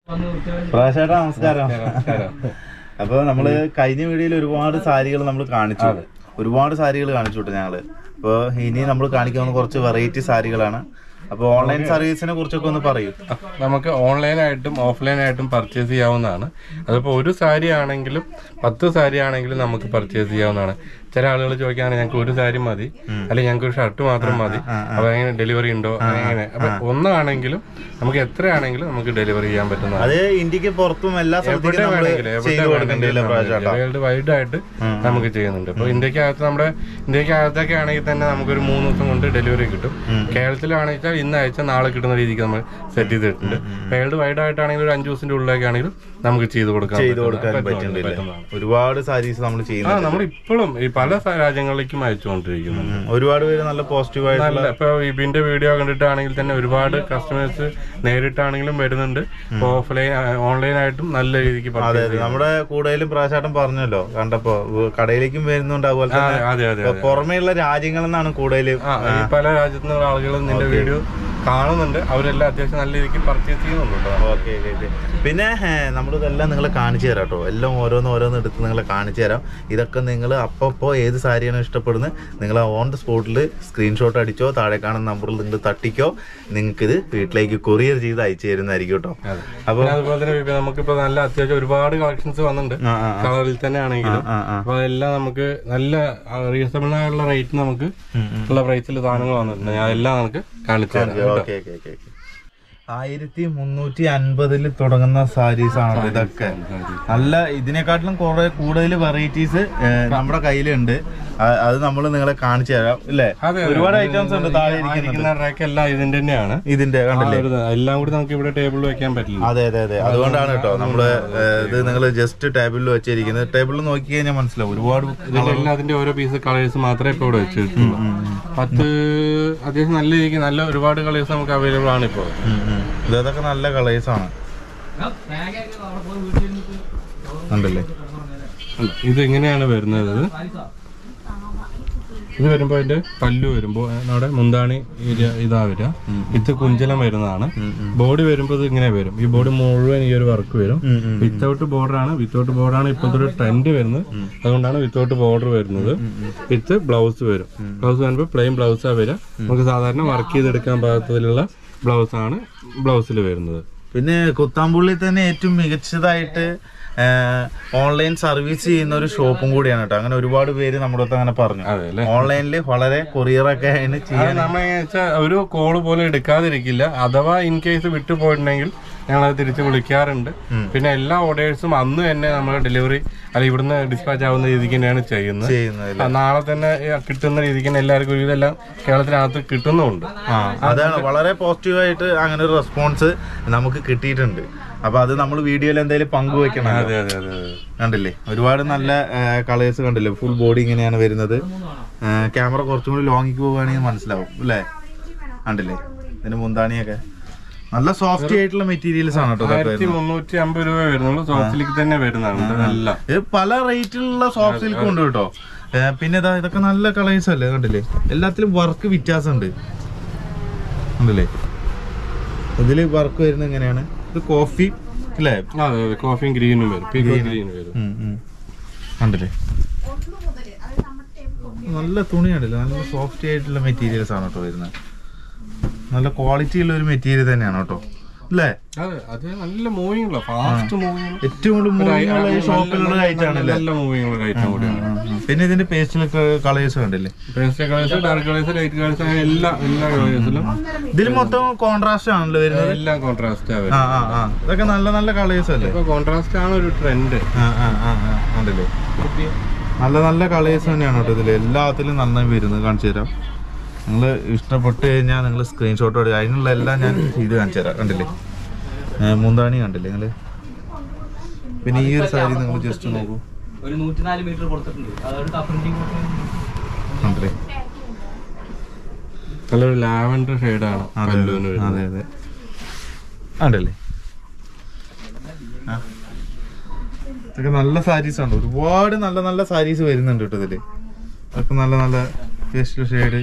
പ്രാശേട്ടാ നമസ്കാരം അപ്പൊ നമ്മള് കഴിഞ്ഞ വീഡിയോയിൽ ഒരുപാട് സാരികൾ നമ്മൾ കാണിച്ചു ഒരുപാട് സാരികൾ കാണിച്ചു വിട്ടു ഞങ്ങള് അപ്പൊ ഇനി നമ്മൾ കാണിക്കുന്ന കുറച്ച് വെറൈറ്റി സാരികളാണ് അപ്പൊ ഓൺലൈൻ സർവീസിനെ കുറിച്ചൊക്കെ ഒന്ന് പറയൂ നമുക്ക് ഓൺലൈനായിട്ടും ഓഫ്ലൈനായിട്ടും പർച്ചേസ് ചെയ്യാവുന്നതാണ് അതിപ്പോൾ ഒരു സാരി ആണെങ്കിലും പത്ത് സാരി ആണെങ്കിലും നമുക്ക് പർച്ചേസ് ചെയ്യാവുന്നതാണ് ചില ആളുകൾ ചോദിക്കുകയാണെങ്കിൽ ഞങ്ങൾക്ക് ഒരു സാരി മതി അല്ലെങ്കിൽ ഞങ്ങൾക്ക് ഒരു ഷർട്ട് മാത്രം മതി അപ്പൊ എങ്ങനെ ഡെലിവറി ഉണ്ടോ അങ്ങനെ അപ്പൊ ഒന്നാണെങ്കിലും നമുക്ക് എത്രയാണെങ്കിലും നമുക്ക് ഡെലിവറി ചെയ്യാൻ പറ്റുന്നതാണ് അത് ഇന്ത്യക്ക് പുറത്തും എല്ലാ സ്ഥലത്തേക്കും എവിടെ നമ്മള് വേണമെങ്കിലും എവിടെ ചെയ്തു കൊടുക്കണ്ടല്ലോ പ്രാശേട്ടാ വേൾഡ് വൈഡ് ആയിട്ട് നമുക്ക് ചെയ്യുന്നുണ്ട് ഇപ്പൊ ഇന്ത്യക്കകത്ത് നമ്മുടെ ഇന്ത്യക്കകത്തൊക്കെ ആണെങ്കിൽ തന്നെ നമുക്കൊരു മൂന്ന് ദിവസം കൊണ്ട് ഡെലിവറി കിട്ടും കേരളത്തിലാണെങ്കിൽ ഇന്ന് അയച്ച നാളെ കിട്ടുന്ന രീതിക്ക് നമ്മൾ സെറ്റ് ചെയ്തിട്ടുണ്ട് വേൾഡ് വൈഡ് ആയിട്ടാണെങ്കിൽ ഒരു അഞ്ചു ദിവസത്തിന്റെ ഉള്ളിലൊക്കെ ആണെങ്കിലും നമുക്ക് ചെയ്ത് കൊടുക്കാൻ ചെയ്തു പറ്റുന്ന- കൊടുക്കാൻ പറ്റുന്ന- പറ്റുന്നില്ല പറ്റുന്നതാണ്. ഒരുപാട് സാരീസ് നമ്മൾ ആ ചെയ്യുന്നുണ്ട് നമ്മൾ ഇപ്പോഴും ഈ പല സ- രാജ്യങ്ങളിലേക്കും അയച്ചുകൊണ്ടിരിക്കുന്നുണ്ട് ഉം. ഒരുപാട് പേര് നല്ല പോസിറ്റീവ് ആയിട്ടുള്ള നല്ല ഇപ്പൊ ഇതിന്റെ വീഡിയോ കണ്ടിട്ടാണെങ്കിൽ തന്നെ ഒരുപാട് കസ്റ്റമേഴ്സ് നേരിട്ടാണെങ്കിലും വരുന്നുണ്ട് ഓഫ്ലൈൻ ഓൺലൈൻ ആയിട്ടും നല്ല രീതിക്ക് അതെ purchase അതെ നമ്മുടെ കൂടുതലും പ്രാശാട്ടം പറഞ്ഞല്ലോ കണ്ടപ്പോ വ് കടയിലേക്കും വരുന്നുണ്ട് അതുപോലെ ആ, തന്നെ അതെ അതെ ഇപ്പൊ പുറമേയുള്ള രാജ്യങ്ങളിൽ നിന്നാണ് കൂടുതലും ആ ഈ പല രാജ്യത്തു നിന്നുള്ള ആളുകളും നിന്റെ വീഡിയോ കാണുന്നുണ്ട് അവരെല്ലാം അത്യാവശ്യം നല്ല രീതിക്ക് പർച്ചേസ് ചെയ്യുന്നുണ്ട് കേട്ടോ. ഓക്കെ ഓക്കെ ഓക്കെ പിന്നെ നമ്മൾ ഇതെല്ലാം നിങ്ങളെ കാണിച്ചു തരാം കേട്ടോ എല്ലാം ഓരോന്ന് ഓരോന്ന് എടുത്ത് നിങ്ങളെ കാണിച്ചു തരാം ഇതൊക്കെ നിങ്ങൾ അപ്പോൾ ഏത് സാരിയാണോ ഇഷ്ടപ്പെടുന്നത് നിങ്ങൾ ഓൺ ദ സ്പോട്ടിൽ സ്ക്രീൻഷോട്ട് അടിച്ചോ താഴെ കാണുന്ന നമ്പറിൽ നിങ്ങൾ തട്ടിക്കോ നിങ്ങൾക്ക് ഇത് വീട്ടിലേക്ക് കൊറിയർ ചെയ്ത് അയച്ചു തരുന്നതായിരിക്കും കേട്ടോ അതെ. അപ്പോൾ പിന്നെ അതുപോലെ തന്നെ ഇപ്പൊ നമുക്കിപ്പോ നല്ല അത്യാവശ്യം ഒരുപാട് കളക്ഷൻസ് വന്നിട്ടുണ്ട് ആ ആ കളറിൽ തന്നെ ആണെങ്കിലും ആ ആ അപ്പൊ അതെല്ലാം നമുക്ക് നല്ല റീസണബിൾ ആയുള്ള റേറ്റ് നമുക്ക് ഉം, ഉം. ഉള്ള പ്രൈസിൽ സാധനങ്ങൾ വന്നിട്ടുണ്ട് ഞാൻ എല്ലാം നമുക്ക് കാണിച്ചു തരാം കേട്ടോ. ഓക്കെ ഓക്കെ ഓക്കെ ഓക്കെ ആയിരത്തി മുന്നൂറ്റി അൻപതിൽ തുടങ്ങുന്ന സാരീസ് ആണ് ഇതൊക്കെ നല്ല ഇതിനെക്കാട്ടിലും കുറെ കൂടുതൽ വെറൈറ്റീസ് നമ്മുടെ കയ്യിലുണ്ട് ആ- അത് നമ്മൾ നിങ്ങളെ കാണിച്ചു തരാം ഇല്ലേ അതെ, അതെ. ഒരുപാട് ഐറ്റംസ് ഉണ്ട് താഴെ ഇരിക്കുന്നുണ്ട് ഇരിക്കുന്ന റാക്ക് എല്ലാം ഇതിന്റെ തന്നെയാണ് ഇതിന്റെ കണ്ടില്ലേ ആ ഒരു ഇത് എല്ലാം കൂടി നമുക്ക് ഇവിടെ ടേബിളിൽ വെക്കാൻ പറ്റില്ല അതെ അതെ അതെ അതുകൊണ്ടാണ് കേട്ടോ നമ്മള് ഏ, ഇത് നിങ്ങൾ ജസ്റ്റ് ടേബിളിൽ വെച്ചിരിക്കുന്നത് ടേബിളിൽ നോക്കി കഴിഞ്ഞാൽ മനസ്സിലാവും ഒരുപാട് ഇതിന്റെ എല്ലാം അതിന്റെ ഓരോ പീസ് കളേഴ്സ് മാത്രമേ ഇപ്പൊ ഇവിടെ വെച്ചിട്ടുള്ളൂ പത്ത് അത്യാവശ്യം നല്ല രീതിക്ക് നല്ല ഒരുപാട് കളേഴ്സ് നമുക്ക് അവൈലബിൾ ആണ് ഇപ്പോൾ ഉം, ഉം. ഇത് അതൊക്കെ നല്ല കളേഴ്സ് ആണ് ഉണ്ടല്ലേ ഇത് എങ്ങനെയാണ് വരുന്നത് ഇത് വരുമ്പോ അതിന്റെ പല്ലു വരുമ്പോ അവിടെ മുന്താണി ഇര- ഇതാ വരിക ഇത് കുഞ്ചലം വരുന്നതാണ് ബോഡി വരുമ്പോ ഇത് ഇങ്ങനെ വരും ഈ ബോഡി മുഴുവൻ ഈ ഒരു വർക്ക് വരും ഉം, ഉം. വിത്തൗട്ട് ബോർഡർ ആണ് വിത്തൗട്ട് ബോർഡർ ആണ് ഇപ്പോഴത്തെ ഒരു ട്രെൻഡ് വരുന്നത് അതുകൊണ്ടാണ് വിത്തൗട്ട് ബോർഡർ വരുന്നത് വിത്ത് ബ്ലൗസ് വരും ബ്ലൗസ് വരുമ്പോൾ പ്ലെയിൻ ബ്ലൗസാണ് വരിക നമുക്ക് സാധാരണ വർക്ക് ചെയ്തെടുക്കാൻ പാകത്തിലുള്ള ബ്ലൗസ് ആണ് ബ്ലൗസിൽ വരുന്നത് പിന്നെ കുത്താമ്പുള്ളി തന്നെ ഏറ്റവും മികച്ചതായിട്ട് ഓൺലൈൻ സർവീസ് ചെയ്യുന്ന ഒരു ഷോപ്പും കൂടിയാണ് കേട്ടോ അങ്ങനെ ഒരുപാട് പേര് നമ്മുടെ അടുത്ത് അങ്ങനെ പറഞ്ഞു അതെ അല്ലേ ഓൺലൈനിൽ വളരെ കൊറിയറൊക്കെ ആണ് അത് ചെയ്യാൻ നമ്മൾ വെച്ചാൽ ഒരു കോള് പോലും എടുക്കാതിരിക്കില്ല അഥവാ ഇൻ കേസ് വിട്ടുപോയിട്ടുണ്ടെങ്കിൽ ഞങ്ങൾ അത് തിരിച്ച് വിളിക്കാറുണ്ട് പിന്നെ എല്ലാ ഓർഡേഴ്സും അന്ന് തന്നെ നമ്മൾ ഡെലിവറി അല്ല ഇവിടുന്ന് ഡിസ്പാച്ച് ആവുന്ന രീതിക്ക് തന്നെയാണ് ചെയ്യുന്നത് ചെയ്യുന്നത് ആ, നാളെ തന്നെ ഏ, കിട്ടുന്ന രീതിക്ക് തന്നെ എല്ലാവർക്കും ഒരു ഇതെല്ലാം കേരളത്തിനകത്ത് കിട്ടുന്നുമുണ്ട് ആ അതാണ് വളരെ പോസിറ്റീവായിട്ട് അങ്ങനെ ഒരു റെസ്പോൺസ് നമുക്ക് കിട്ടിയിട്ടുണ്ട് അപ്പൊ അത് നമ്മൾ വീഡിയോയിൽ എന്തായാലും പങ്കുവെക്കണം അതെ അതെ അതെ അതെ കണ്ടില്ലേ ഒരുപാട് നല്ല കളേഴ്സ് കണ്ടില്ലേ ഫുൾ ബോഡി ഇങ്ങനെയാണ് വരുന്നത് ക്യാമറ കുറച്ചും കൂടി ലോങ്ങിക്ക് പോവുകയാണെങ്കിൽ മനസ്സിലാവും അല്ലേ കണ്ടില്ലേ ഇതിന് മുന്താണിയൊക്കെ നല്ല സോഫ്റ്റ് ആയിട്ടുള്ള മെറ്റീരിയൽസ് ആണ് കേട്ടോ ഇതൊക്കെ ആയിരത്തി മുന്നൂറ്റി അമ്പത് രൂപ വരുന്നുള്ളൂ സോഫ്റ്റ് സിൽക്ക് തന്നെ വരുന്നതാണ് ഇതെല്ലാം ഇത് പല റേറ്റിലുള്ള സോഫ്റ്റ് സിൽക്കും ഉണ്ട് കേട്ടോ ഏ, പിന്നെ ഇതാ ഇതൊക്കെ നല്ല കളേഴ്സ് അല്ലേ കണ്ടില്ലേ എല്ലാത്തിലും വർക്ക് വ്യത്യാസമുണ്ട് കണ്ടില്ലേ ഇതില് വർക്ക് വരുന്നത് എങ്ങനെയാണ് ഇത് കോഫി അല്ലേ അതെ അതെ കോഫിയും ഗ്രീനും വരും പീക്കോ ഗ്രീനും വരും ഉം, ഉം. കണ്ടില്ലേ നല്ല തുണിയാണല്ലേ നല്ല സോഫ്റ്റ് ആയിട്ടുള്ള മെറ്റീരിയൽസ് ആണ് കേട്ടോ വരുന്നത് നല്ല ക്വാളിറ്റി ഉള്ള ഒരു മെറ്റീരിയൽ തന്നെയാണ് കേട്ടോ അല്ലേ അതെ അത് നല്ല മൂവിങ് ഉള്ള ഫാസ്റ്റ് മൂവിങ് ഏറ്റവും കൂടുതൽ മൂവിങ് ഉള്ള ഈ ഷോപ്പിലുള്ള ഐറ്റം ആണല്ലേ നല്ല മൂവിങ് ഉള്ള ഐറ്റം കൂടിയാണ് പിന്നെ ഇതിന്റെ പേസ്റ്റിലൊക്കെ കളേഴ്സ് കണ്ടില്ലേ pastel colours dark colours light colours അങ്ങനെ എല്ലാ എല്ലാ കളേഴ്സിലും ഇതിൽ മൊത്തം കോൺട്രാസ്റ്റ് ആണല്ലോ വരുന്നത് എല്ലാം കോൺട്രാസ്റ്റ് ആ ആവും ആ ആ ഇതൊക്കെ നല്ല നല്ല കളേഴ്സ് അല്ലേ ഇപ്പൊ കോൺട്രാസ്റ്റ് ആണ് ഒരു ട്രെൻഡ് ആ ആ ആ ആ ഉണ്ടല്ലേ നല്ല നല്ല കളേഴ്സ് തന്നെയാണ് കേട്ടോ ഇതിൽ എല്ലാത്തിലും നന്നായി വരുന്നത് കാണിച്ചു തരാം നിങ്ങൾ ഇഷ്ടപ്പെട്ട് കഴിഞ്ഞാൽ നിങ്ങൾ സ്ക്രീൻഷോട്ട് എടുക്കുക അതിനുള്ള എല്ലാം ഞാൻ ചെയ്ത് കാണിച്ചു തരാം കണ്ടില്ലേ ഏ, മുന്താണി കണ്ടില്ലേ നിങ്ങൾ പിന്നെ ഈ ഒരു സാരി നിങ്ങൾ ജസ്റ്റ് നോക്കൂ ഒരു നൂറ്റിനാല് മീറ്റർ കൊടുത്തിട്ടുണ്ട് അതൊരു പ്രിന്റിംഗ് കണ്ടില്ലേ നല്ലൊരു ലാവൻഡർ ഷെയ്ഡാണ് അതെ പല്ലുവിന് വരുന്നത് അതെ അതെ ഉണ്ടല്ലേ ആ. ഇതൊക്കെ നല്ല സാരീസ് ഉണ്ട് ഒരുപാട് നല്ല നല്ല സാരീസ് വരുന്നുണ്ട് കേട്ടോ ഇതില് അതൊക്കെ നല്ല നല്ല പേസ്റ്റൽ ഷെയ്ഡ്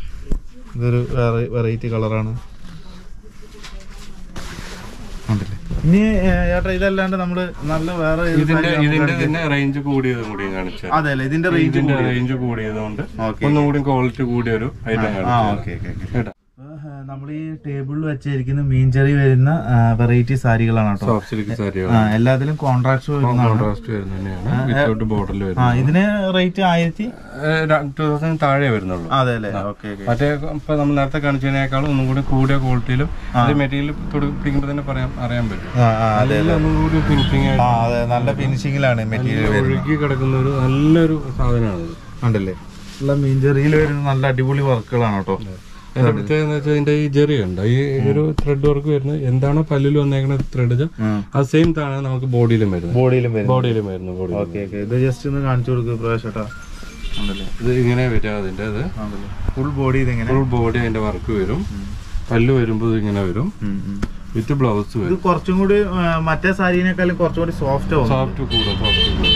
ഇതൊരു വെറൈറ്റി കളറാണ് ഉണ്ടല്ലേ ഇനി ഏ, ചേട്ടാ ഇതല്ലാണ്ട് നമ്മള് നല്ല വേറെ ഏത് ഇതിന്റെ സാരി നമുക്ക് ഇതിന്റെ കാണിക്കാം? തന്നെ റേഞ്ച് കൂടിയത് കൂടി കാണിച്ചു അതെ അല്ലേ ഇതിന്റെ റേഞ്ച് ഇതിന്റെ റേഞ്ച് കൂടിയതുകൊണ്ട് ഓക്കെ ഒന്നും കൂടി ക്വാളിറ്റി കൂടിയ ഒരു ഐറ്റം ആ കാണിച്ചു ഓക്കെ ഓക്കെ ഓക്കെ കേട്ടോ നമ്മൾ ഈ ടേബിളിൽ വെച്ചിരിക്കുന്ന മീൻചെറി വരുന്ന വെറൈറ്റി സാരികളാണ് കേട്ടോ സോഫ്റ്റ് സിൽക്ക് സാരികൾ ആ, എല്ലാത്തിലും കോൺട്രാക്ട് വരുന്നതാണ് കോൺട്രാസ്റ്റ് വരുന്ന തന്നെയാണ് വിത്തൗട്ട് ബോർഡറിൽ ആ വരുന്നത് ഇതിന് റേറ്റ് ആയിരത്തി ടൂ തൗസൻഡ് താഴെ വരുന്നുള്ളൂ അതെ അല്ലേ ഓക്കെ ഓക്കെ മറ്റേ ഇപ്പൊ നമ്മൾ നേരത്തെ കാണിച്ചതിനേക്കാളും ഒന്നും കൂടി കൂടിയ ക്വാളിറ്റിയിലും അത് മെറ്റീരിയൽ പിടിക്കുമ്പോൾ തന്നെ പറയാൻ അറിയാൻ പറ്റും ആ ആ, അതെ നല്ല ഒന്നും കൂടി ഫിനിഷിംഗ് ആ ആയിട്ട് അതെ നല്ല ഫിനിഷിങ്ങിലാണ് മെറ്റീരിയൽ വരുന്നത് ഒഴുകി കിടക്കുന്ന ഒരു നല്ലൊരു സാധനമാണ് ഇത് ഉണ്ടല്ലേ നല്ല മീൻചെറിയിൽ വരുന്ന നല്ല അടിപൊളി വർക്കുകളാണ് കേട്ടോ എന്റെ പ്രത്യേകത എന്ന് വെച്ചാൽ ഇതിന്റെ ഈ ജെറി ഉണ്ട് ഈ ഒരു ത്രെഡ് വർക്ക് വരുന്നത് എന്താണോ പല്ലിൽ വന്നേക്കുന്ന ത്രെഡ് ആ സെയിം താഴെ നമുക്ക് ബോഡിയിലും വരുന്നത് ബോഡിയിലും വരുന്നത് ബോഡിയിലും വരുന്നു ബോഡി ഓക്കെ ഓക്കെ ഇത് ജസ്റ്റ് ഒന്ന് കാണിച്ചു കൊടുക്കുക പ്രവേശേട്ടാ ഉണ്ടല്ലേ ഇത് ഇങ്ങനെ വരിക അതിന്റെ ഇത് ഉണ്ടല്ലേ ഫുൾ ബോഡി ഇതിങ്ങനെ ഫുൾ ബോഡി അതിന്റെ വർക്ക് വരും പല്ല് വരുമ്പോൾ ഇത് ഇങ്ങനെ വരും ഉം, ഉം. വിത്ത് ബ്ലൗസ് ഇത് വരും കുറച്ചും കൂടി ആ, മറ്റേ സാരീനേക്കാളും കുറച്ചും കൂടി സോഫ്റ്റ് ആവും സോഫ്റ്റ് കൂടെ സോഫ്റ്റ് കൂടെ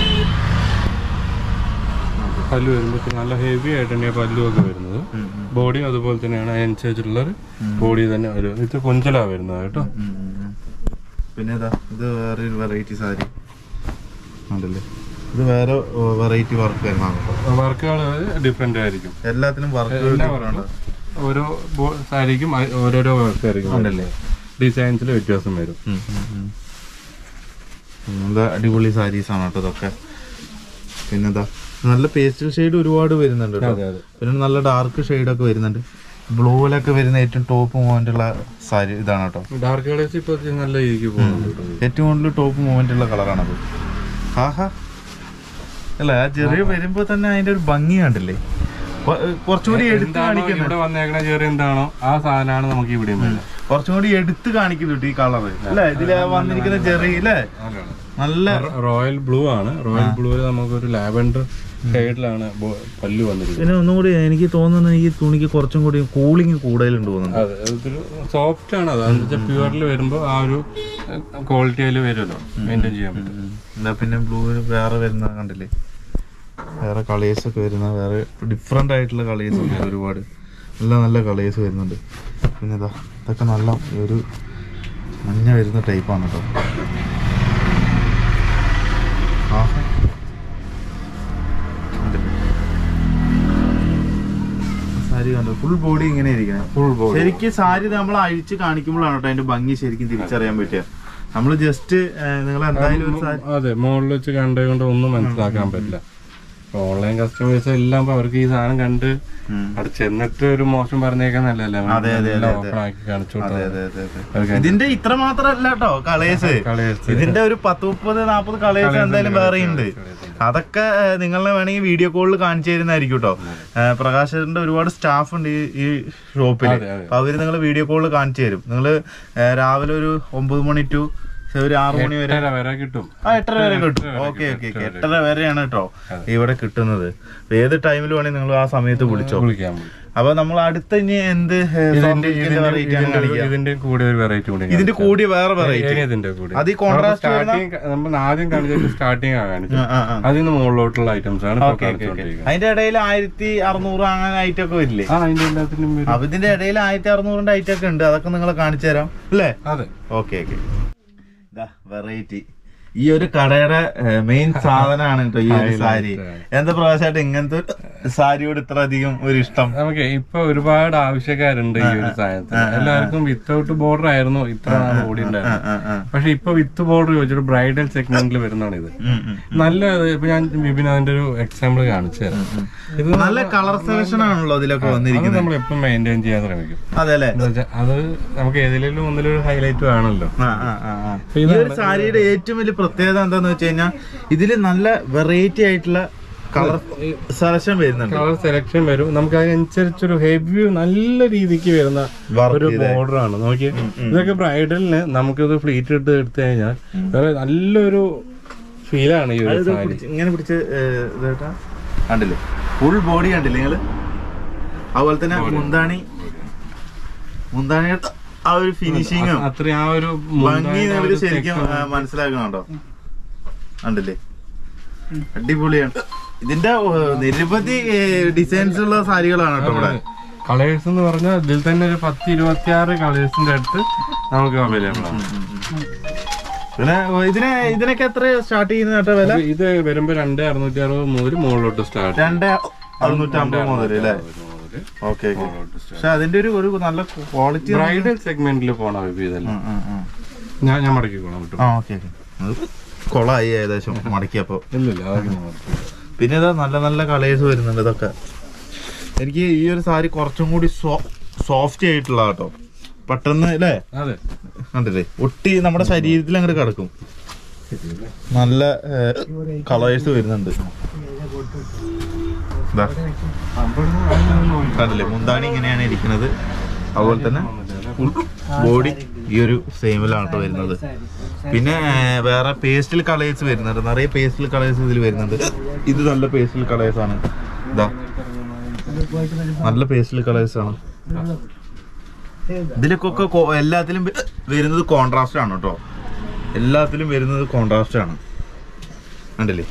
പല്ല് വരുമ്പോൾ നല്ല ഹെവി ആയിട്ട് തന്നെയാണ് പല്ലുമൊക്കെ വരുന്നത് ഉം, ഉം. ബോഡി അതുപോലെ തന്നെയാണ് അതിനനുസരിച്ചുള്ള ബോഡി തന്നെ വരും ഇത് കൊഞ്ചലാ വരുന്നത് കേട്ടോ ഉം, ഉം, ഉം. പിന്നെ ഇതാ ഇത് വേറെ ഒരു വെറൈറ്റി സാരി ഉണ്ടല്ലേ ഇത് വേറെ വെറൈറ്റി വർക്ക് വരുന്നതാണ് കേട്ടോ വർക്കുകൾ ഡിഫറെന്റ് ആയിരിക്കും എല്ലാത്തിനും വർക്ക് എല്ലാ വർക്കും ഓരോ ബോ- സാരിക്കും അ- ഓരോരോ വർക്ക് ആയിരിക്കും ഉണ്ടല്ലേ? ഡിസൈൻസിൽ വ്യത്യാസം വരും എന്താ അടിപൊളി സാരീസ് ആണ് കേട്ടോ ഇതൊക്കെ പിന്നെന്താ നല്ല പേസ്റ്റൽ ഷെയ്ഡ് ഒരുപാട് വരുന്നുണ്ട് കേട്ടോ അതെ അതെ പിന്നെ നല്ല ഡാർക്ക് ഷെയ്ഡൊക്കെ വരുന്നുണ്ട് ബ്ലൂവിലൊക്കെ വരുന്ന ഏറ്റവും ടോപ്പ് മൂവ്മെന്റ് ഉള്ള സാരി ഇതാണ് കേട്ടോ ഡാർക്ക് കളേഴ്സ് ഇപ്പൊ നല്ല രീതിക്ക് പോകുന്നുണ്ട് കേട്ടോ. ഏറ്റവും കൂടുതൽ ടോപ്പ് മൂവ്മെന്റ് ഉള്ള കളറാണത് ആഹാ അല്ല ആ ചെറിയ വരുമ്പോ തന്നെ അതിന്റെ ഒരു ഭംഗി കണ്ടില്ലേ കൊ- കുറച്ചും കൂടി എടുത്ത് എന്താണോ കാണിക്കുന്നത് ഇവിടെ വന്നേക്കണ ചെറിയ എന്താണോ ആ സാധനമാണ് നമുക്ക് ഇവിടെയും വരുന്നത് കുറച്ചും കൂടി എടുത്ത് കാണിക്കുന്നുണ്ട് ഈ കളറ് അല്ലേ ഇതില് വന്നിരിക്കുന്ന ചെറിയ അല്ലേ നല്ല റോയൽ ബ്ലൂ ആണ് റോയൽ ബ്ലൂവിൽ നമുക്കൊരു ലാവൻഡർ ഷെയ്ഡിലാണ് പല്ല് വന്നിരിക്കുന്നത് പിന്നെ ഒന്നും കൂടി എനിക്ക് തോന്നുന്നത് ഈ തുണിക്ക് കുറച്ചും കൂടി കൂളിംഗ് കൂടുതലുണ്ട് തോന്നുന്നു അതെ ഇതൊരു സോഫ്റ്റ് ആണ് അത് എന്ന് വെച്ചാൽ പ്യുവറിൽ വരുമ്പോൾ ആ ഒരു ക്വാളിറ്റി അതിൽ വരുമല്ലോ മെയിൻറ്റെയിൻ ചെയ്യാൻ പറ്റും എന്താ പിന്നെ ബ്ലൂവിന് വേറെ വരുന്ന കണ്ടില്ലേ വേറെ കളേഴ്സ് ഒക്കെ വരുന്ന വേറെ ഡിഫറെന്റ് ആയിട്ടുള്ള കളേഴ്സ് ഉണ്ട് ഒരുപാട് നല്ല നല്ല കളേഴ്സ് വരുന്നുണ്ട് പിന്നെ ഇതാ ഇതൊക്കെ നല്ല ഒരു മഞ്ഞ വരുന്ന ടൈപ്പാണ് കേട്ടോ ആഹാ. കണ്ടില്ലേ? സാരി കണ്ടോ ഫുൾ ബോഡി ഇങ്ങനെ ഇരിക്കണേ ഫുൾ ബോഡി ശരിക്കും സാരി നമ്മൾ അഴിച്ച് കാണിക്കുമ്പോഴാണ് കേട്ടോ അതിന്റെ ഭംഗി ശരിക്കും തിരിച്ചറിയാൻ പറ്റുക നമ്മൾ ജസ്റ്റ് നിങ്ങൾ എന്തായാലും ഒരു സാരി അതെ മുകളിൽ വെച്ച് കണ്ടുകൊണ്ട് ഒന്നും മനസ്സിലാക്കാൻ പറ്റില്ല ഓൺലൈൻ കസ്റ്റമേഴ്സ് എല്ലാം ഇപ്പൊ അവർക്ക് ഈ സാധനം കണ്ട് ഉം. അവിടെ ചെന്നിട്ട് ഒരു മോശം പറഞ്ഞേക്കാൻ നല്ലല്ലേ അതെ, അതെ, അതെ, അതെ. ഓപ്പൺ ആക്കി കാണിച്ചു അതെ അതെ അതെ അതെ അവർക്ക് ഇതിന്റെ ഇത്ര മാത്രല്ല കേട്ടോ കളേഴ്സ് colours. ഇതിന്റെ ഒരു പത്ത് മുപ്പത് നാപ്പത് കളേഴ്സ് എന്തായാലും വേറെ ഉണ്ട് അതൊക്കെ ഏഹ്, നിങ്ങളെ വേണമെങ്കിൽ വീഡിയോ കോളിൽ കാണിച്ചു തരുന്നതായിരിക്കും കേട്ടോ ഏഹ്, പ്രകാശന്റെ ഒരുപാട് സ്റ്റാഫ് ഉണ്ട് ഈ ഈ ഷോപ്പിൽ അതെ, അതെ. അപ്പൊ അവര് നിങ്ങൾ വീഡിയോ കോളിൽ കാണിച്ചു തരും നിങ്ങൾ രാവിലെ ഒരു ഒമ്പത് മണി ടു ഒരു ആറു മണി വരെ എട്ടര വരെ കിട്ടും ആ എട്ടര വരെ കിട്ടും ഓക്കെ ഓക്കെ ഓക്കെ എട്ടര വരെയാണ് കേട്ടോ ഇവിടെ കിട്ടുന്നത് അപ്പൊ ഏത് ടൈമിൽ വേണമെങ്കിൽ നിങ്ങൾ ആ സമയത്ത് വിളിച്ചോ വിളിക്കാൻ പോയി അപ്പൊ നമ്മൾ അടുത്ത ഇനി എന്ത് ഇതിന്റെ ഇതിന്റെ- വെറൈറ്റി ആണ് ഇതിന്റെ കാണിക്കുക ഇതിന്റെ കൂടെ ഒരു വെറൈറ്റി കൂടി ഇതിന്റെ കൂടി വേറെ വെറൈറ്റി ഇനി ഇതിന്റെ കൂടെ അത് ഈ കോൺട്രാസ്റ്റ് വരുന്ന സ്റ്റാർട്ടിങ് നമ്മൾ ആദ്യം കാണിച്ചത് സ്റ്റാർട്ടിങ് ആ കാണിച്ചത് ആ, ആ, ആ. അതിൽ നിന്ന് മുകളിലോട്ടുള്ള ഐറ്റംസ് ആണ് ഇപ്പൊ ഓക്കെ ഓക്കെ ഓക്കെ കാണിച്ചുകൊണ്ടിരിക്കുന്നത് അതിന്റെ ഇടയിൽ ആയിരത്തി അറുന്നൂറ് അങ്ങനെ ഐറ്റം ഒക്കെ വരില്ലേ ആ അതിന്റെ എല്ലാത്തിനും വരും അപ്പൊ ഇതിന്റെ ഇടയിൽ ആയിരത്തി അറുന്നൂറിന്റെ ഐറ്റം ഒക്കെ ഉണ്ട് അതൊക്കെ നിങ്ങളെ കാണിച്ചു തരാം അല്ലേ അതെ ഓക്കെ ഓക്കെ വെറൈറ്റി ഈ ഒരു കടയുടെ മെയിൻ സാധനമാണ് കേട്ടോ ഈ ഒരു സാരി എന്താ പ്രകാശമായിട്ട് ഇങ്ങനത്തെ ഒരു സാരിയോട് ഇത്ര അധികം ഒരു ഇഷ്ടം നമുക്ക് ഇപ്പൊ ഒരുപാട് ആവശ്യക്കാരുണ്ട് ഈ ഒരു സാധനത്തിന് എല്ലാവർക്കും വിത്തൗട്ട് ബോർഡർ ആയിരുന്നു ഇത്ര നാൾ കൂടി ആ, ഉണ്ടായിരുന്നത് ആ, ആ. പക്ഷെ ഇപ്പൊ വിത്ത് ബോർഡർ ചോദിച്ചൊരു ബ്രൈഡൽ സെഗ്മെന്റിൽ വരുന്നതാണ് ഇത് ഉം, ഉം. നല്ല ഇപ്പൊ ഞാൻ ബിബിൻ അതിന്റെ ഒരു എക്സാമ്പിൾ കാണിച്ചു തരാം ഇത് നല്ല കളർ സെലക്ഷൻ ആണല്ലോ അതിലൊക്കെ അത് വന്നിരിക്കുന്നത് നമ്മൾ എപ്പം മെയിൻറ്റെയിൻ ചെയ്യാൻ ശ്രമിക്കും അതെ അല്ലേ എന്താ വെച്ചാ അത് നമുക്ക് ഏതിലും ഒന്നിലൊരു ഹൈലൈറ്റ് വേണമല്ലോ ആ, ആ, ആ, ആ. ഈ ഒരു സാരിയുടെ ഏറ്റവും വലിയ പ്രത്യേകത എന്താന്ന് വെച്ച് കഴിഞ്ഞാൽ ഇതില് നല്ല വെറൈറ്റി ആയിട്ടുള്ള കളർ സെലക്ഷൻ വരുന്നുണ്ട് കളർ സെലക്ഷൻ വരും നമുക്ക് അതിനനുസരിച്ചൊരു ഹെവി നല്ല രീതിക്ക് വരുന്ന Work ഒരു ചെയ്ത. ബോർഡർ ആണ് നോക്കി ഇതൊക്കെ ബ്രൈഡലിന് നമുക്കിത് ഫ്ലീറ്റ് എടുത്ത് എടുത്തു കഴിഞ്ഞാൽ വേറെ നല്ലൊരു ഫീലാണ് ഈ ഒരു ഇത് സാരി പിടിച്ച് ഇങ്ങനെ പിടിച്ച് ഏഹ്, ഇതായിട്ടാ കണ്ടില്ലേ ഫുൾ ബോഡി കണ്ടില്ലേ നിങ്ങള് അതുപോലെ തന്നെ മുന്താണി മുന്താണിയുടെ ആ ഒരു ഫിനിഷിങ്ങും അത്രയും ആ ഒരു ഭംഗി മുന്താണിയുടെ ആ നിങ്ങൾക്ക് ഒരു ശരിക്കും texture ഏഹ്, മനസ്സിലാക്കണുണ്ടോ കണ്ടില്ലേ അടിപൊളിയാണ് ഇതിന്റെ ഏഹ്, നിരവധി ഡിസൈൻസ് ഉള്ള സാരികളാണ് കേട്ടോ ഇവിടെ കളേഴ്സ് എന്ന് പറഞ്ഞാൽ ഇതിൽ തന്നെ ഒരു പത്ത് ഇരുപത്തി ആറ് കളേഴ്സിന്റെ അടുത്ത് നമുക്ക് അവൈലബിൾ ആണ് പിന്നെ ഇതിനെ ഇതിനൊക്കെ എത്ര സ്റ്റാർട്ട് ചെയ്യുന്ന കേട്ടോ വില അപ്പൊ ഇത് വരുമ്പോ രണ്ട് അറുന്നൂറ്റി അറുപത് മുതൽ മുകളിലോട്ട് സ്റ്റാർട്ട് രണ്ട് അറുന്നൂറ്റമ്പത് മുതൽ അല്ലേ ഓക്കെ ഓക്കെ പക്ഷെ അതിന്റെ ഒരു ഒരു നല്ല ക്വാളിറ്റി ബ്രൈഡൽ സെഗ്മെന്റിൽ പോണ വിഭി ഇതെല്ലാം ഞാൻ ഞാൻ മടക്കിക്കോളാം കേട്ടോ ആ ഓക്കെ ഓക്കെ കൊളായി ഏകദേശം മടക്കിയപ്പോ ഇല്ലില്ല അതൊക്കെ ഞാൻ മടക്കി. പിന്നെ ഇതാ നല്ല നല്ല കളേഴ്സ് വരുന്നുണ്ട് ഇതൊക്കെ എനിക്ക് ഈ ഒരു സാരി കുറച്ചും കൂടി സോഫ്റ്റ് ആയിട്ടുള്ള കേട്ടോ പെട്ടെന്ന് അല്ലേ അതെ കണ്ടില്ലേ ഒട്ടി നമ്മുടെ ശരീരത്തിൽ അങ്ങോട്ട് കിടക്കും നല്ല കളേഴ്സ് വരുന്നുണ്ട് ദാ, കണ്ടില്ലേ മുന്താണി ഇങ്ങനെയാണ് ഇരിക്കുന്നത് അതുപോലെ തന്നെ ബോഡി ഈ ഒരു സെയിമിലാണ് കേട്ടോ വരുന്നത് പിന്നെ ഏർ, വേറെ പേസ്റ്റൽ കളേഴ്സ് വരുന്നുണ്ട് നിറയെ പേസ്റ്റൽ കളേഴ്സ് ഇതിൽ വരുന്നുണ്ട് ഇത് നല്ല പേസ്റ്റൽ കളേഴ്സ് ആണ് ഇതാ നല്ല പേസ്റ്റൽ കളേഴ്സ് ആണ് ഇതിലൊക്കെ കൊ- എല്ലാത്തിലും വ- വരുന്നത് കോൺട്രാസ്റ്റ് ആണ് കേട്ടോ എല്ലാത്തിലും വരുന്നത് കോൺട്രാസ്റ്റ് ആണ് കണ്ടില്ലേ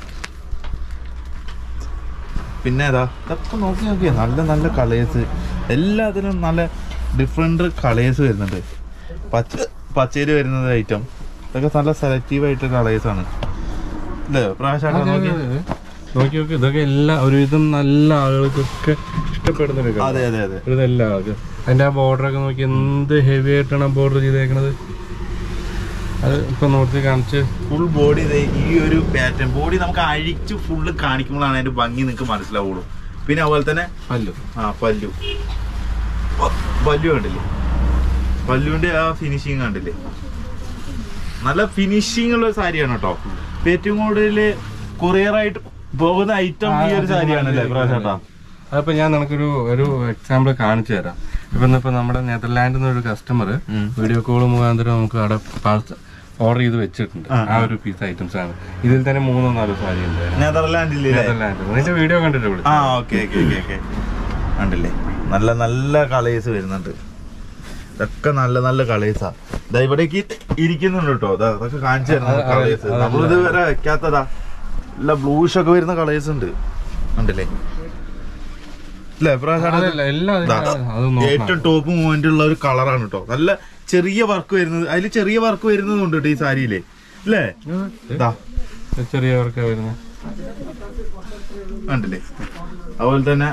പിന്നെ ഏതാ ഇതൊക്കെ നോക്കി നോക്കിയാ നല്ല നല്ല കളേഴ്സ് എല്ലാത്തിനും നല്ല ഡിഫറെന്റ് കളേഴ്സ് വരുന്നുണ്ട് പച്ച പച്ചയിൽ വരുന്നത് ഐറ്റം ഇതൊക്കെ നല്ല സെലക്റ്റീവ് ആയിട്ട് കളേഴ്സ് ആണ് അല്ലേ പ്രാവശ്യം നോക്കി നോക്കി നോക്കി ഇതൊക്കെ എല്ലാ ഒരുവിധം നല്ല ആളുകൾക്കൊക്കെ ഇഷ്ടപ്പെടുന്ന ഒരു അതെ അതെ അതെ ഇതെല്ലാം ആൾക്ക് അതിന്റെ ആ ബോർഡർ ഒക്കെ നോക്കി എന്ത് ഹെവി ആയിട്ടാണ് ബോർഡർ ചെയ്തേക്കണത് അത് ഇപ്പൊ നോക്കി കാണിച്ച് ഫുൾ ബോഡി ഈ ഒരു പാറ്റേൺ ബോഡി നമുക്ക് അഴിച്ച് ഫുള്ള് കാണിക്കുമ്പോഴാണ് അതിന്റെ ഭംഗി നിങ്ങൾക്ക് മനസ്സിലാവുള്ളൂ പിന്നെ അതുപോലെ തന്നെ അല്ലോ ആ പല്ലു പ- പല്ലു കണ്ടില്ലേ പല്ലുവിന്റെ ആ ഫിനിഷിങ് കണ്ടില്ലേ നല്ല ഫിനിഷിംഗ് ഉള്ള ഒരു സാരിയാണ് കേട്ടോ ഇപ്പൊ ഏറ്റവും കൂടുതൽ കൊറിയർ ആയിട്ട് പോകുന്ന ഐറ്റം ഈ ഒരു സാരിയാണല്ലേ പ്രാവശ്യം അതിപ്പോ ഞാൻ നിനക്കൊരു ഒരു എക്സാമ്പിൾ കാണിച്ചു തരാം ഇപ്പൊ ഇന്നിപ്പോ നമ്മുടെ നെതർലാൻഡിൽ നിന്ന് ഒരു കസ്റ്റമർ വീഡിയോ കോൾ മുഖാന്തരം നമുക്ക് അവിടെ പാഴ്സൽ ഓർഡർ ചെയ്ത് വെച്ചിട്ടുണ്ട് ആ ഒരു പീസ് ഐറ്റംസ് ആണ് ഇതിൽ തന്നെ മൂന്നോ നാലോ സാരി ഉണ്ട് നെതർലാൻഡിലെ നെതർലാൻഡ് നിന്റെ വീഡിയോ കണ്ടിട്ട് വിളിച്ചു ആ ഓക്കെ ഓക്കെ ഓക്കെ ഓക്കെ കണ്ടില്ലേ നല്ല നല്ല കളേഴ്സ് വരുന്നുണ്ട് ഇതൊക്കെ നല്ല നല്ല കളേഴ്സാ ഇതാ ഇവിടേക്ക് ഇരിക്കുന്നുണ്ട് കേട്ടോ ഇതാ അതൊക്കെ കാണിച്ചു തരുന്നത് കളേഴ്സ് നമ്മളിത് വരെ വെക്കാത്തതാ നല്ല ബ്ലൂഷ് ഒക്കെ വരുന്ന കളേഴ്സ് ഉണ്ട് കണ്ടില്ലേ അല്ലേ പ്രാവശ്യം അതല്ല എല്ലാം അതിന്റെ- ദാ, അത് നോക്കണം ഏറ്റവും ടോപ്പ് മൂവ്മെന്റ് ഉള്ള ഒരു കളറാണ് കേട്ടോ നല്ല ചെറിയ വർക്ക് വരുന്നത് അതിൽ ചെറിയ വർക്ക് വരുന്നതുണ്ട് കേട്ടോ ഈ സാരിയില് അല്ലേ ഇതാ ചെറിയവർക്ക് വരുന്നത് കണ്ടില്ലേ അതുപോലെ തന്നെ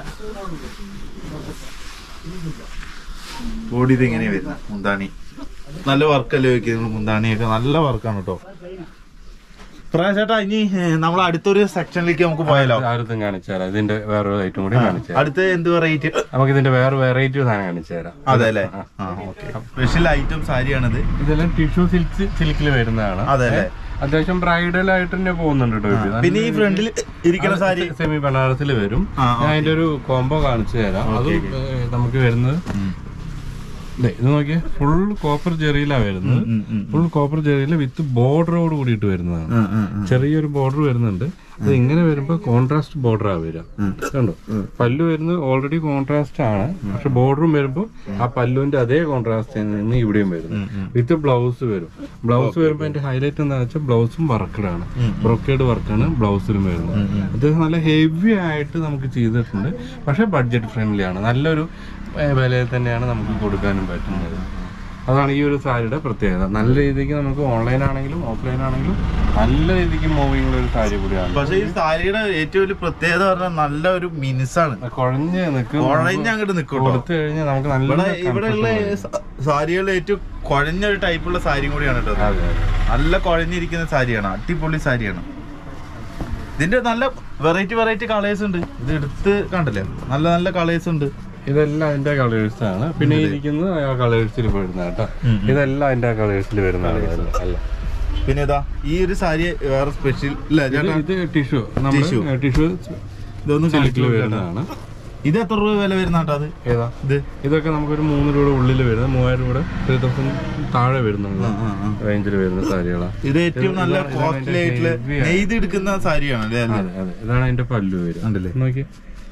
ബോഡി ഇത് എങ്ങനെയാ വരുന്നത് മുന്താണി നല്ല വർക്കല്ലേ വെക്കുന്നത് മുന്താണിയൊക്കെ നല്ല വർക്കാണ് കേട്ടോ പ്രായച്ചേട്ടാ ഇനി നമ്മൾ അടുത്തൊരു സെക്ഷനിലേക്ക് നമുക്ക് പോയാലോ ആരത്തും കാണിച്ചു തരാം ഇതിന്റെ വേറൊരു ഐറ്റം കൂടി കാണിച്ചു തരാം അടുത്ത എന്ത് വെറൈറ്റി നമുക്ക് ഇതിന്റെ വേറെ വെറൈറ്റി സാധനം കാണിച്ചു തരാം അതെ അല്ലേ ആ ഓക്കെ സ്പെഷ്യൽ ഐറ്റം സാരിയാണിത് ഇതെല്ലാം ടിഷ്യൂ സിൽക്ക് സിൽക്കിൽ വരുന്നതാണ് അതെ അല്ലേ അത്യാവശ്യം ബ്രൈഡൽ ആയിട്ട് തന്നെ പോകുന്നുണ്ട് കേട്ടോ ഇത് പിന്നെ ഈ ഫ്രണ്ടിൽ ഇരിക്കുന്ന സാരി സെമി ബനാറസിൽ വരും ആ, ഞാൻ അതിന്റെ ഒരു കോംബോ കാണിച്ചു തരാം അത് നമുക്ക് വരുന്നത് ദേ, ഇത് നോക്കിയേ ഫുൾ കോപ്പർ ജെറിയിലാ വരുന്നത് ഉം, ഉം. ഫുൾ കോപ്പർ ജെറിയിൽ വിത്ത് ബോർഡറോട് കൂടിയിട്ട് വരുന്നതാണ് ഉം, ഉം, ഉം. ചെറിയൊരു ബോർഡർ വരുന്നുണ്ട് അത് ഇങ്ങനെ വരുമ്പോ കോൺട്രാസ്റ്റ് ബോർഡർ ആ വരിക കണ്ടോ പല്ലു വരുന്നത് ഓൾറെഡി കോൺട്രാസ്റ്റ് ആണ് പക്ഷെ ബോർഡറും വരുമ്പോ ആ പല്ലുവിന്റെ അതേ കോൺട്രാസ്റ്റ് നിന്ന് ഇവിടെയും വരുന്നു വിത്ത് ബ്ലൗസ് വരും ബ്ലൗസ് വരുമ്പോ അതിന്റെ ഹൈലൈറ്റ് എന്താണെന്ന് വെച്ചാൽ ബ്ലൗസും വർക്കഡാണ് ബ്രൊക്കേഡ് വർക്കാണ് ബ്ലൗസിലും വരുന്നത് അത്യാവശ്യം നല്ല ഹെവി ആയിട്ട് നമുക്ക് ചെയ്തിട്ടുണ്ട് പക്ഷെ ബഡ്ജറ്റ് ഫ്രണ്ട്ലി ആണ് നല്ലൊരു ഏ, വിലയിൽ തന്നെയാണ് നമുക്ക് കൊടുക്കാനും പറ്റുന്നത് അതാണ് ഈ ഒരു സാരിയുടെ പ്രത്യേകത നല്ല രീതിക്ക് നമുക്ക് ഓൺലൈൻ ആണെങ്കിലും ഓഫ്ലൈൻ ആണെങ്കിലും നല്ല രീതിക്ക് മൂവിങ് ഉള്ള ഒരു സാരി കൂടിയാണ് പക്ഷെ ഈ സാരിയുടെ ഏറ്റവും വലിയ പ്രത്യേകത പറഞ്ഞാൽ നല്ല ഒരു മിനുസാണ് കുഴഞ്ഞ് നിൽക്കും കുഴഞ്ഞ് അങ്ങോട്ട് നിൽക്കും കേട്ടോ കൊടുത്തു കഴിഞ്ഞാൽ നമുക്ക് നല്ല ഇവിടെ ഇവിടെയുള്ള സാരികളിൽ ഏറ്റവും കുഴഞ്ഞ ഒരു ടൈപ്പുള്ള സാരിയും കൂടിയാണ് കേട്ടോ ഇത്. അതെ, അതെ. നല്ല കുഴഞ്ഞിരിക്കുന്ന സാരിയാണ് അടിപൊളി സാരിയാണ് ഇതിന്റെ നല്ല വെറൈറ്റി വെറൈറ്റി കളേഴ്സ് ഉണ്ട് ഇത് എടുത്ത് കണ്ടില്ലേ നല്ല നല്ല കളേഴ്സ് ഉണ്ട് ഇതെല്ലാം അതിന്റെ കളേഴ്സ് ആണ് പിന്നെ ഈ ഇരിക്കുന്നത് ആ കളേഴ്സിൽ വരുന്ന കേട്ടോ ഇതെല്ലാം അതിന്റെ കളേഴ്സിൽ വരുന്നതാണ് അല്ല പിന്നെ ഇതാ ഈ ഒരു സാരി വേറെ സ്പെഷ്യൽ ഇല്ല ഇത് ചേട്ടാ ഇത് ടിഷ്യൂ Tissue. നമ്മൾ ടിഷ്യൂ ഇതൊന്നും സിൽക്കിൽ കാണിക്കില്ല വരുന്നതാണ് ഇത് എത്ര രൂപ വില വരുന്ന കേട്ടോ അത് ഏതാ ഇത് ഇതൊക്കെ നമുക്കൊരു മൂന്ന് രൂപയുടെ ഉള്ളിൽ വരുന്നത് മൂവായിരം രൂപയുടെ ത്രീ തൗസൻഡ് താഴെ വരുന്നുണ്ട് ആ, ആ. റേഞ്ചിൽ വരുന്ന സാരികളാണ് ഇത് ഏറ്റവും ഇത് നല്ല ഇതാണ് കോസ്റ്റ്ലി ഇതിന്റെ ആയിട്ടുള്ള heavy ആണ്. നെയ്തെടുക്കുന്ന സാരിയാണ് അല്ലേ അല്ലേ? അതെ അതെ ഇതാണ് അതിന്റെ പല്ലു വരും കണ്ടില്ലേ? നോക്കി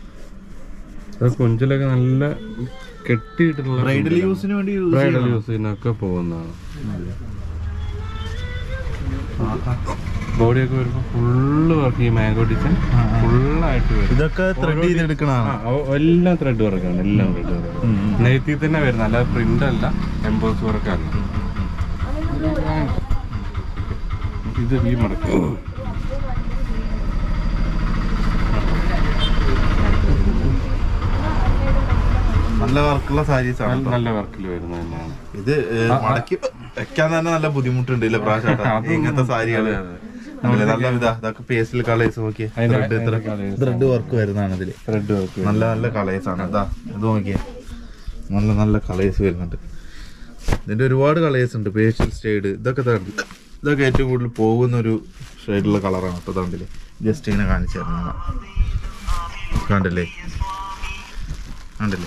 അത് കൊഞ്ചിലൊക്കെ നല്ല കെട്ടിയിട്ടുള്ള ബ്രൈഡൽ യൂസിന് വേണ്ടി യൂസ് ബ്രൈഡൽ യൂസിനൊക്കെ പോകുന്നതാണ് ബോഡിയൊക്കെ വരുമ്പോ ഫുള്ള് വർക്ക് ഈ മാംഗോ ഡിസൈൻ ഫുള്ളായിട്ട് വരും ഇതൊക്കെ ത്രെഡ് ചെയ്തെടുക്കണതാണ് ആ, ഓ- എല്ലാം ത്രെഡ് വർക്കാണ് എല്ലാം ത്രെഡ് വർക്ക് നെയ്ത്തിൽ തന്നെ വരുന്നത് അല്ലാതെ പ്രിന്റ് അല്ല എംബോസ് വർക്കല്ല ഇത് ഈ മടക്ക് നല്ല വർക്കുള്ള സാരീസ് ആണ് നല്ല- കേട്ടോ. നല്ല വർക്കിൽ വരുന്നത് തന്നെയാണ് ഇത് ഏ, മടക്കി വെക്കാൻ തന്നെ നല്ല ബുദ്ധിമുട്ടുണ്ട് ഇല്ലേ പ്രാവശ്യം ഇങ്ങനത്തെ സാരികള് അല്ലേ, നല്ല ഇതാ ഇതൊക്കെ പേസ്റ്റിൽ കളേഴ്സ് നോക്കിയേ അതിന്റെ- ത്രെഡ് അതിന്റെ colours. ത്രെഡ് വർക്ക് വരുന്നതാണ് ഇതില് ത്രെഡ് വർക്ക് നല്ല നല്ല കളേഴ്സ് ആണ് ഇതാ ഇത് നോക്കിയേ നല്ല നല്ല കളേഴ്സ് വരുന്നുണ്ട് ഇതിന്റെ ഒരുപാട് കളേഴ്സ് ഉണ്ട് പേഷ്യൽ സ്റ്റേഡ് ഇതൊക്കെ ദാ ഉണ്ട്. ഇതൊക്കെ ഏറ്റവും കൂടുതൽ പോകുന്ന ഒരു ഷെയ്ഡുള്ള കളറാണ് കേട്ടോ ഇതാണ്ടില്ലേ ജസ്റ്റ് ഇങ്ങനെ കാണിച്ചു തരുന്നതാണ് കണ്ടില്ലേ കണ്ടില്ലേ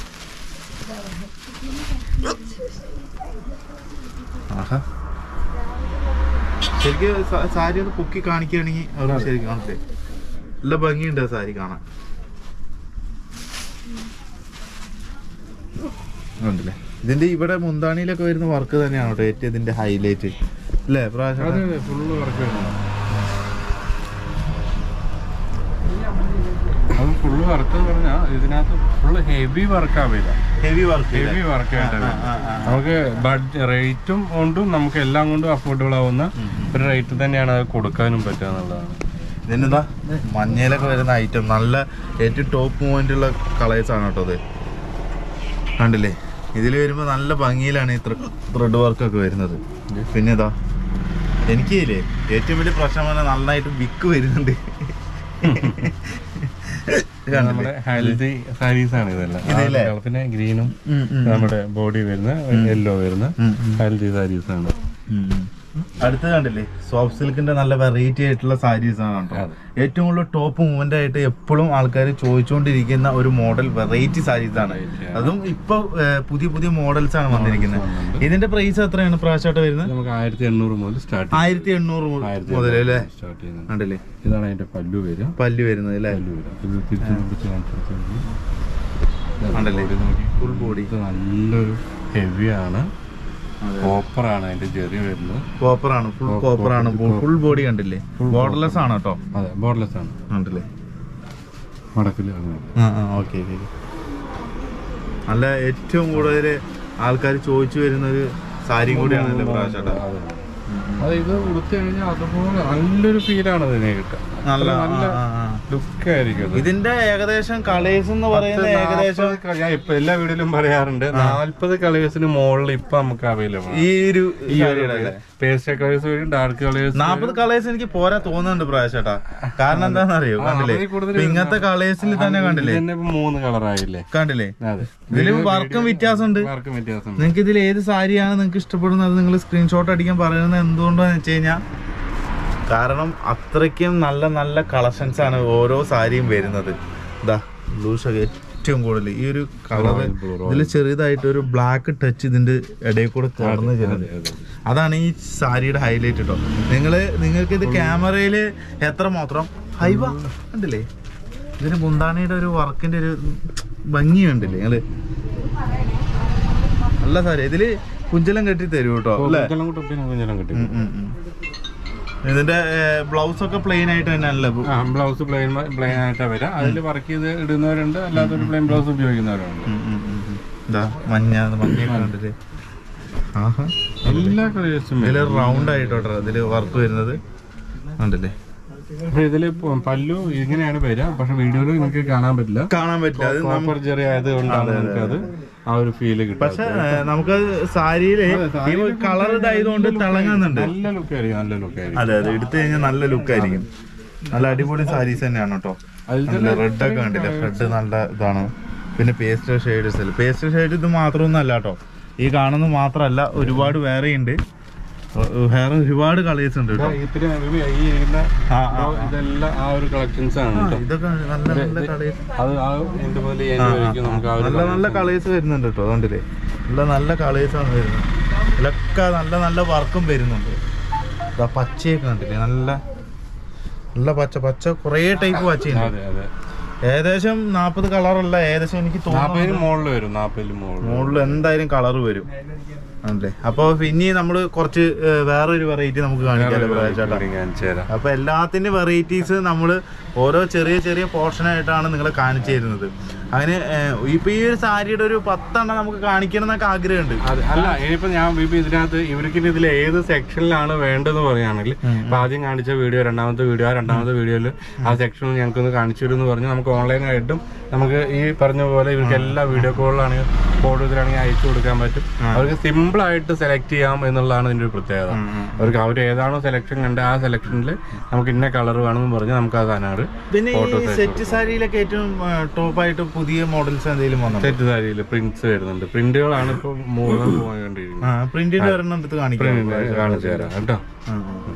ആഹാ ശരിക്കും സ- സാരി ഒന്ന് പൊക്കി കാണിക്കുകയാണെങ്കിൽ അവർ ശരിക്കും കാണില്ലേ നല്ല ഭംഗിയുണ്ട് ആ സാരി കാണാൻ ഉണ്ടല്ലേ ഇതിന്റെ ഇവിടെ മുന്താണിയിലൊക്കെ വരുന്ന വർക്ക് തന്നെയാണ് കേട്ടോ ഏറ്റവും ഇതിന്റെ ഹൈലൈറ്റ് അല്ലേ പ്രാവശ്യം അതെ അതെ ഫുള്ള് വർക്ക് വരുന്നത് അത് ഫുള്ള് വർക്ക് എന്ന് പറഞ്ഞാൽ ഇതിനകത്ത് ഫുള്ള് ഹെവി വർക്ക് ആവില്ല ഹെവി വർക്ക് ഹെവി വർക്ക് ആയിട്ടാണ് ആ, ആ, ആ. നമുക്ക് ബഡ്ജറ്റ് റേറ്റും കൊണ്ടും നമുക്ക് എല്ലാം കൊണ്ടും അഫോർഡബിൾ ആവുന്ന ഒരു റേറ്റ് തന്നെയാണ് അത് കൊടുക്കാനും പറ്റുക എന്നുള്ളതാണ് ഇതിനെന്താ മഞ്ഞയിലൊക്കെ വരുന്ന ഐറ്റം നല്ല ഏറ്റവും ടോപ്പ് മൂവ്മെന്റ് ഉള്ള കളേഴ്സ് ആണ് കേട്ടോ ഇത് കണ്ടില്ലേ ഇതിൽ വരുമ്പോൾ നല്ല ഭംഗിയിലാണ് ഈ ത്രെഡ് വർക്കൊക്കെ വരുന്നത് പിന്നെ ഇതാ എനിക്ക് ഇല്ലേ ഏറ്റവും വലിയ പ്രശ്നം പറഞ്ഞാൽ നന്നായിട്ട് വിക്ക് വരുന്നുണ്ട് ഇത് കണ്ടില്ലേ? നമ്മുടെ ഹെൽത്തി സാരീസ് ആണ് ഇതെല്ലാം ഇതല്ലേ? ആ, പിന്നെ ഗ്രീനും ഉം, ഉം, നമ്മുടെ ബോഡി വരുന്ന യെല്ലോ വരുന്ന ഉം, ഉം. ഹെൽത്തി സാരീസ് ആണ് ഉം. അടുത്ത് കണ്ടില്ലേ സോഫ്റ്റ് സിൽക്കിന്റെ നല്ല വെറൈറ്റി ആയിട്ടുള്ള സാരീസ് ആണ് കേട്ടോ അതെ. ഏറ്റവും കൂടുതൽ ടോപ്പ് മൂവ്മെന്റ് ആയിട്ട് എപ്പോഴും ആൾക്കാർ ചോദിച്ചുകൊണ്ടിരിക്കുന്ന ഒരു മോഡൽ വെറൈറ്റി സാരീസ് ആണ് Variety ആണ്. അതും ഇപ്പൊ ഏർ, പുതിയ പുതിയ മോഡൽസ് ആണ് വന്നിരിക്കുന്നത് വന്നിട്ടുണ്ട്. ഇതിന്റെ പ്രൈസ് എത്രയാണ് പ്രാവശ്യമായിട്ട് വരുന്നത് നമുക്ക് ആയിരത്തി എണ്ണൂറ് മുതൽ സ്റ്റാർട്ട് ആയിരത്തി എണ്ണൂറ് മുതൽ അല്ലേ സ്റ്റാർട്ട് ചെയ്യുന്നത് കണ്ടില്ലേ ഇതാണ് അതിന്റെ പല്ലു വരിക പല്ല് വരുന്നത് അല്ലേ പല്ലു വരിക ഇത് തിരിച്ച് പിടിച്ച് കാണിച്ചു കണ്ടല്ലേ? ഫുൾ ബോഡി ഇത് നല്ലൊരു ഹെവിയാണ് കോപ്പർ ആണ് അതിന്റെ ചെറിയ വരുന്നത് കോപ്പർ ആണ് ഫുൾ കോപ്പർ ആണ് ഫുൾ ബോഡി കണ്ടില്ലേ ബോർഡർലെസ് ആണ് കേട്ടോ അതെ ബോർഡ്ലെസ് ആണ് കണ്ടില്ലേ മടക്കില് അങ്ങനെ ആ ആ ഓക്കെ നല്ല ഏറ്റവും കൂടുതൽ ആൾക്കാർ ചോദിച്ചു വരുന്ന ഒരു സാരിയും കൂടിയാണല്ലേ പ്രാവശ്യം അതെ. അത് ഇത് ഉടുത്തു കഴിഞ്ഞാൽ അതുപോലെ നല്ലൊരു ഫീലാണ് ഇതിനെ കിട്ടുക നല്ല അത്ര നല്ല ആ, ആ, ആ. ലുക്ക് ആയിരിക്കും അത്. ഇതിന്റെ ഏകദേശം കളേഴ്സ് എന്ന് പറയുന്നത് പത്ത് ഏകദേശം നാപ്പത് ക- ഞാൻ ഇപ്പൊ എല്ലാ വീഡിയോയിലും പറയാറുണ്ട് നാല്പത് കളേഴ്സിന് മുകളിൽ ഇപ്പൊ നമുക്ക് അവൈലബിൾ ഈ ഒരു സാരിയുടെ അല്ലേ പേസ്റ്റ് കളേഴ്സ് വരും ഡാർക്ക് കളേഴ്സ് നാപ്പത് കളേഴ്സ് എനിക്ക് പോരാ തോന്നുന്നുണ്ട് പ്രാവശ്യട്ടാ കാരണം എന്താണെന്ന് അറിയോ കണ്ടില്ലേ അതിൽ കൂടുതൽ ഇപ്പൊ ഇങ്ങനത്തെ കളേഴ്സിൽ തന്നെ കണ്ടില്ലേ തന്നെ ഇപ്പൊ മൂന്ന് കളറായില്ലേ കണ്ടില്ലേ അതെ ഇതില് വർക്കും വ്യത്യാസമുണ്ട് ആർക്കും വ്യത്യാസം നിങ്ങൾക്ക് ഇതിൽ ഏത് സാരിയാണ് നിങ്ങൾക്ക് ഇഷ്ടപ്പെടുന്നത് നിങ്ങൾ സ്ക്രീൻഷോട്ട് അടിക്കാൻ പറയുന്നത് എന്തുകൊണ്ടാന്ന് വെച്ച് കഴിഞ്ഞാൽ കാരണം അത്രയ്ക്കും നല്ല നല്ല കളക്ഷൻസ് ആണ് ഓരോ സാരിയും വരുന്നത് ഇതാ ബ്ലൂ ഷർട്ട് ഏറ്റവും കൂടുതൽ ഈ ഒരു കളർ ഇതിൽ ചെറിയതായിട്ട് ഒരു ബ്ലാക്ക് ടച്ച് ഇതിന്റെ ഇടയിൽ കൂടെ കടന്നു ചെയ്യുന്നത് അതാണ് ഈ സാരിയുടെ ഹൈലൈറ്റ് കേട്ടോ നിങ്ങള് നിങ്ങൾക്ക് ഇത് ക്യാമറയിൽ എത്ര മാത്രം ഹൈവ കണ്ടില്ലേ ഇതിന് മുന്താണിയുടെ ഒരു വർക്കിന്റെ ഒരു ഭംഗി കണ്ടില്ലേ നിങ്ങള് നല്ല സാരി ഇതില് കുഞ്ചലം കെട്ടി തരും കേട്ടോ അല്ലേ കുഞ്ഞെല്ലാം കൂട്ടി പിന്നെ കുഞ്ഞെല്ലാം കിട്ടി ഉം, ഉം, ഉം. ഇതിന്റെ ബ്ലൗസ് ഒക്കെ പ്ലെയിൻ ആയിട്ട് തന്നെ അല്ലേ ആ ബ്ലൗസ് പ്ലെയിൻ പ്ലെയിൻ ആയിട്ടാ വരാം അതിൽ വർക്ക് ചെയ്ത് ഇടുന്നവരുണ്ട് അല്ലാത്തൊരു പ്ലെയിൻ ബ്ലൗസ് ഉപയോഗിക്കുന്നവരുണ്ട് ഇതാ മഞ്ഞ മഞ്ഞ കണ്ടിട്ട് ആഹാ എല്ലാ കളേഴ്സും ഇതില് റൗണ്ട് ആയിട്ടോട്ടോ ഇതില് വർക്ക് വരുന്നത് കണ്ടില്ലേ പക്ഷെ ഇതില് പ- പല്ലു ഇങ്ങനെയാണ് വരിക പക്ഷെ വീഡിയോയിൽ നിങ്ങൾക്ക് കാണാൻ പറ്റില്ല കാണാൻ പറ്റില്ല അത് കോപ്പർ ചെറിയ ആയതുകൊണ്ടാണ് നമുക്ക് അത് ആ ഒരു ഫീല് കിട്ടും പക്ഷെ നമുക്ക് സാരിയില് ഈ കളർ ഇതായതുകൊണ്ട് തിളങ്ങുന്നുണ്ട് നല്ല ലുക്ക് ആയിരിക്കും നല്ല ലുക്ക് ആയിരിക്കും അതെ അതെ എടുത്തു കഴിഞ്ഞാൽ നല്ല ലുക്ക് ആയിരിക്കും നല്ല അടിപൊളി സാരീസ് തന്നെയാണ് കേട്ടോ നല്ല റെഡ് ഒക്കെ കണ്ടില്ലേ റെഡ് നല്ല ഇതാണ് പിന്നെ പേസ്റ്റൽ ഷെയ്ഡ്സ് പേസ്റ്റൽ ഷെയ്ഡ് ഇത് മാത്രമൊന്നും അല്ല കേട്ടോ ഈ കാണുന്നത് മാത്രമല്ല ഒരുപാട് വേറെ ഉണ്ട് വേറെ ഒരുപാട് കളേഴ്സ് ഉണ്ട് കേട്ടോ ഇത്തിരി ഈ ഇരിക്കുന്ന ആ, ആ, ആ. ഇതെല്ലാം ആ ഒരു കളക്ഷൻസ് ആണ് കേട്ടോ ഇതൊക്കെ നല്ല നല്ല കളേഴ്സ് അത് ആ എന്റെ പോലെ ചെയ്യുന്നതായിരിക്കും നമുക്ക് ആ ഒരു നല്ല നല്ല കളേഴ്സ് വരുന്നുണ്ട് കേട്ടോ അതുകൊണ്ടില്ലേ നല്ല നല്ല കളേഴ്സ് ആണ് വരുന്നത് ഇതിലൊക്കെ നല്ല നല്ല വർക്കും വരുന്നുണ്ട് ഇതാ പച്ചയൊക്കെ കണ്ടില്ലേ നല്ല നല്ല പച്ച പച്ച കുറേ ടൈപ്പ് പച്ചയുണ്ട് അതെ അതെ ഏകദേശം നാപ്പത് കളറല്ല ഏകദേശം എനിക്ക് തോന്നുന്നു നാപ്പതിന് മുകളിൽ വരും നാപ്പതിന് മുകളിൽ മുകളിൽ എന്തായാലും കളർ വരും ആണല്ലേ അപ്പൊ പിന്നെ നമ്മള് കുറച്ച് ഏർ, വേറൊരു വെറൈറ്റി നമുക്ക് കാണിക്കാലോ ചേട്ടാ കാണിച്ചു തരാം അപ്പൊ എല്ലാത്തിന്റെ വെറൈറ്റീസ് നമ്മൾ ഓരോ ചെറിയ ചെറിയ പോർഷൻ ആയിട്ടാണ് നിങ്ങളെ കാണിച്ചു തരുന്നത് അതിന് ഏഹ്, ഇപ്പൊ ഈ ഒരു സാരിയുടെ ഒരു പത്തെണ്ണം നമുക്ക് കാണിക്കണം എന്നൊക്കെ ആഗ്രഹമുണ്ട് അത് അല്ല ഇനിയിപ്പോ ഞാൻ ഇപ്പൊ ഇതിനകത്ത് ഇവർക്ക് ഇതിൽ ഏത് സെക്ഷനിലാണ് വേണ്ടതെന്ന് പറയുകയാണെങ്കിൽ ഇപ്പൊ ആദ്യം കാണിച്ച വീഡിയോ രണ്ടാമത്തെ വീഡിയോ ആ രണ്ടാമത്തെ വീഡിയോയിൽ ആ സെക്ഷനിൽ ഞങ്ങൾക്ക് ഒന്ന് കാണിച്ചു തരും എന്ന് പറഞ്ഞ് നമുക്ക് ഓൺലൈനായിട്ടും നമുക്ക് ഈ പറഞ്ഞ പോലെ ഇവർക്ക് എല്ലാ വീഡിയോ കോളിലാണെങ്കിൽ ഫോട്ടോ ഇതിലാണെങ്കിൽ അയച്ചു കൊടുക്കാൻ പറ്റും അവർക്ക് സിമ്പിൾ ആയിട്ട് സെലക്ട് ചെയ്യാം എന്നുള്ളതാണ് ഇതിന്റെ ഒരു പ്രത്യേകത അവർക്ക് അവർ ഏതാണോ സെലക്ഷൻ കണ്ട ആ സെലക്ഷനിൽ നമുക്ക് ഇന്ന കളർ വേണമെന്ന് പറഞ്ഞ് നമുക്ക് ആ സാധനം പിന്നെ ഈ സെറ്റ് സാരിയിലൊക്കെ ഏറ്റവും ടോപ്പായിട്ട് പുതിയ മോഡൽസ് എന്തെങ്കിലും വന്നോ സെറ്റ് സാരിയിൽ പ്രിന്റ്സ് വരുന്നുണ്ട് പ്രിന്റുകളാണ് ഇപ്പൊ മുകളിൽ പോകാൻ കണ്ടിരിക്കുന്നത് ആ പ്രിന്റിന്റെ ഒരെണ്ണം എടുത്ത് കാണിക്കാം കാണിച്ചു തരാം കേട്ടോ ആ, ആ.